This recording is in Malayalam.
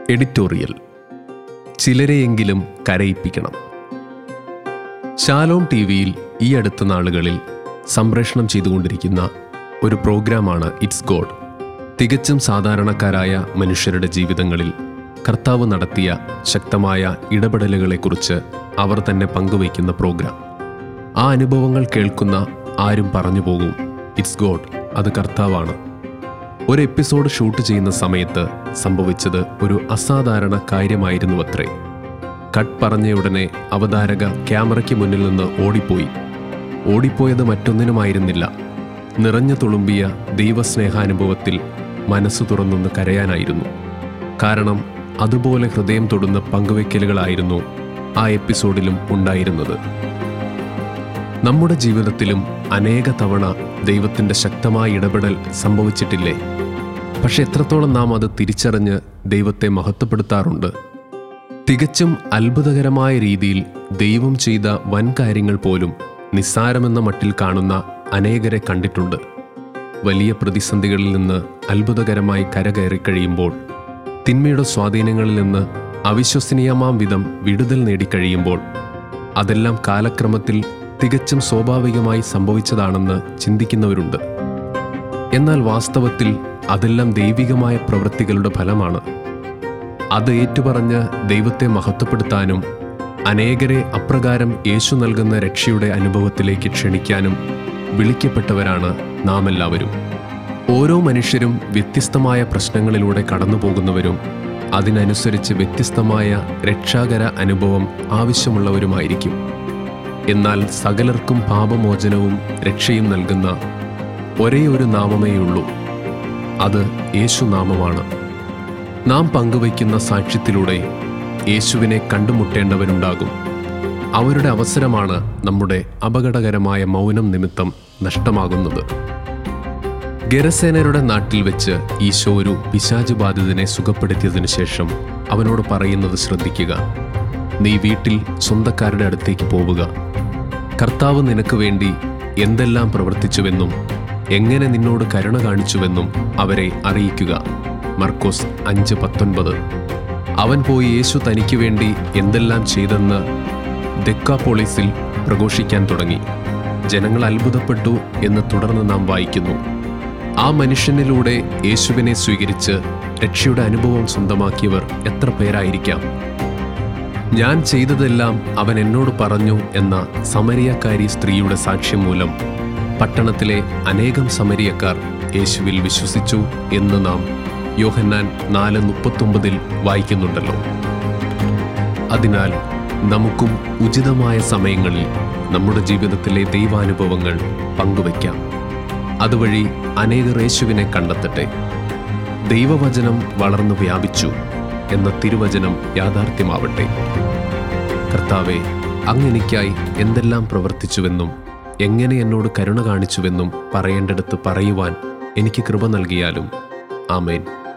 എഡിറ്റോറിയൽ ചിലരെയെങ്കിലും കരയിപ്പിക്കണം ശാലോം ടി വിയിൽ ഈ അടുത്ത നാളുകളിൽ സംപ്രേഷണം ചെയ്തുകൊണ്ടിരിക്കുന്ന ഒരു പ്രോഗ്രാമാണ് ഇറ്റ്സ് ഗോഡ് തികച്ചും സാധാരണക്കാരായ മനുഷ്യരുടെ ജീവിതങ്ങളിൽ കർത്താവ് നടത്തിയ ശക്തമായ ഇടപെടലുകളെക്കുറിച്ച് അവർ തന്നെ പങ്കുവയ്ക്കുന്ന പ്രോഗ്രാം ആ അനുഭവങ്ങൾ കേൾക്കുന്ന ആരും പറഞ്ഞു പോകും ഇറ്റ്സ് ഗോഡ് അത് കർത്താവാണ് ഒരു എപ്പിസോഡ് ഷൂട്ട് ചെയ്യുന്ന സമയത്ത് സംഭവിച്ചത് ഒരു അസാധാരണ കാര്യമായിരുന്നുവത്രേ കട്ട് പറഞ്ഞയുടനെ അവതാരക ക്യാമറയ്ക്ക് മുന്നിൽ നിന്ന് ഓടിപ്പോയി ഓടിപ്പോയത് മറ്റൊന്നിനുമായിരുന്നില്ല നിറഞ്ഞു തുളുമ്പിയ ദൈവസ്നേഹാനുഭവത്തിൽ മനസ്സു തുറന്നൊന്ന് കരയാനായിരുന്നു കാരണം അതുപോലെ ഹൃദയം തൊടുന്ന പങ്കുവയ്ക്കലുകളായിരുന്നു ആ എപ്പിസോഡിലും ഉണ്ടായിരുന്നത് നമ്മുടെ ജീവിതത്തിലും അനേക തവണ ദൈവത്തിൻ്റെ ശക്തമായ ഇടപെടൽ സംഭവിച്ചിട്ടില്ലേ പക്ഷെ എത്രത്തോളം നാം അത് തിരിച്ചറിഞ്ഞ് ദൈവത്തെ മഹത്വപ്പെടുത്താറുണ്ട് തികച്ചും അത്ഭുതകരമായ രീതിയിൽ ദൈവം ചെയ്ത വൻ കാര്യങ്ങൾ പോലും നിസ്സാരമെന്ന മട്ടിൽ കാണുന്ന അനേകരെ കണ്ടിട്ടുണ്ട് വലിയ പ്രതിസന്ധികളിൽ നിന്ന് അത്ഭുതകരമായി കരകയറി കഴിയുമ്പോൾ തിന്മയുടെ സ്വാധീനങ്ങളിൽ നിന്ന് അവിശ്വസനീയമാം വിധം വിടുതൽ നേടിക്കഴിയുമ്പോൾ അതെല്ലാം കാലക്രമത്തിൽ തികച്ചും സ്വാഭാവികമായി സംഭവിച്ചതാണെന്ന് ചിന്തിക്കുന്നവരുണ്ട് എന്നാൽ വാസ്തവത്തിൽ അതെല്ലാം ദൈവികമായ പ്രവൃത്തികളുടെ ഫലമാണ് അത് ഏറ്റുപറഞ്ഞ് ദൈവത്തെ മഹത്വപ്പെടുത്താനും അനേകരെ അപ്രകാരം യേശു നൽകുന്ന രക്ഷയുടെ അനുഭവത്തിലേക്ക് ക്ഷണിക്കാനും വിളിക്കപ്പെട്ടവരാണ് നാം എല്ലാവരും ഓരോ മനുഷ്യരും വ്യത്യസ്തമായ പ്രശ്നങ്ങളിലൂടെ കടന്നു പോകുന്നവരും അതിനനുസരിച്ച് വ്യത്യസ്തമായ രക്ഷാകര അനുഭവം ആവശ്യമുള്ളവരുമായിരിക്കും എന്നാൽ സകലർക്കും പാപമോചനവും രക്ഷയും നൽകുന്ന ഒരേ ഒരു നാമമേയുള്ളൂ അത് യേശുനാമമാണ് നാം പങ്കുവയ്ക്കുന്ന സാക്ഷ്യത്തിലൂടെ യേശുവിനെ കണ്ടുമുട്ടേണ്ടവരുണ്ടാകും അവരുടെ അവസരമാണ് നമ്മുടെ അപകടകരമായ മൗനം നിമിത്തം നഷ്ടമാകുന്നത് ഗരസേനരുടെ നാട്ടിൽ വെച്ച് ഈശോ ഒരു പിശാചു ബാധിതനെ സുഖപ്പെടുത്തിയതിനു ശേഷം അവനോട് പറയുന്നത് ശ്രദ്ധിക്കുക നീ വീട്ടിൽ സ്വന്തക്കാരുടെ അടുത്തേക്ക് പോവുക കർത്താവ് നിനക്ക് വേണ്ടി എന്തെല്ലാം പ്രവർത്തിച്ചുവെന്നും എങ്ങനെ നിന്നോട് കരുണ കാണിച്ചുവെന്നും അവരെ അറിയിക്കുക മർക്കോസ് അഞ്ച് പത്തൊൻപത് അവൻ പോയി യേശു തനിക്ക് വേണ്ടി എന്തെല്ലാം ചെയ്തെന്ന് ദെക്കാപോളിസിൽ പ്രഘോഷിക്കാൻ തുടങ്ങി ജനങ്ങൾ അത്ഭുതപ്പെട്ടു എന്ന് തുടർന്ന് നാം വായിക്കുന്നു ആ മനുഷ്യനിലൂടെ യേശുവിനെ സ്വീകരിച്ച് രക്ഷയുടെ അനുഭവം സ്വന്തമാക്കിയവർ എത്ര പേരായിരിക്കാം ഞാൻ ചെയ്തതെല്ലാം അവൻ എന്നോട് പറഞ്ഞു എന്ന സമരിയക്കാരി സ്ത്രീയുടെ സാക്ഷ്യം മൂലം പട്ടണത്തിലെ അനേകം സമരിയക്കാർ യേശുവിൽ വിശ്വസിച്ചു എന്ന് നാം യോഹന്നാൻ നാല് മുപ്പത്തൊമ്പതിൽ വായിക്കുന്നുണ്ടല്ലോ അതിനാൽ നമുക്കും ഉചിതമായ സമയങ്ങളിൽ നമ്മുടെ ജീവിതത്തിലെ ദൈവാനുഭവങ്ങൾ പങ്കുവയ്ക്കാം അതുവഴി അനേകർ യേശുവിനെ കണ്ടെത്തട്ടെ ദൈവവചനം വളർന്നു വ്യാപിച്ചു എന്ന തിരുവചനം യാഥാർത്ഥ്യമാവട്ടെ കർത്താവെ അങ്ങെനിക്കായി എന്തെല്ലാം പ്രവർത്തിച്ചുവെന്നും എങ്ങനെ എന്നോട് കരുണ കാണിച്ചുവെന്നും പറയേണ്ടടുത്ത് പറയുവാൻ എനിക്ക് കൃപ നൽകിയാലും ആമേൻ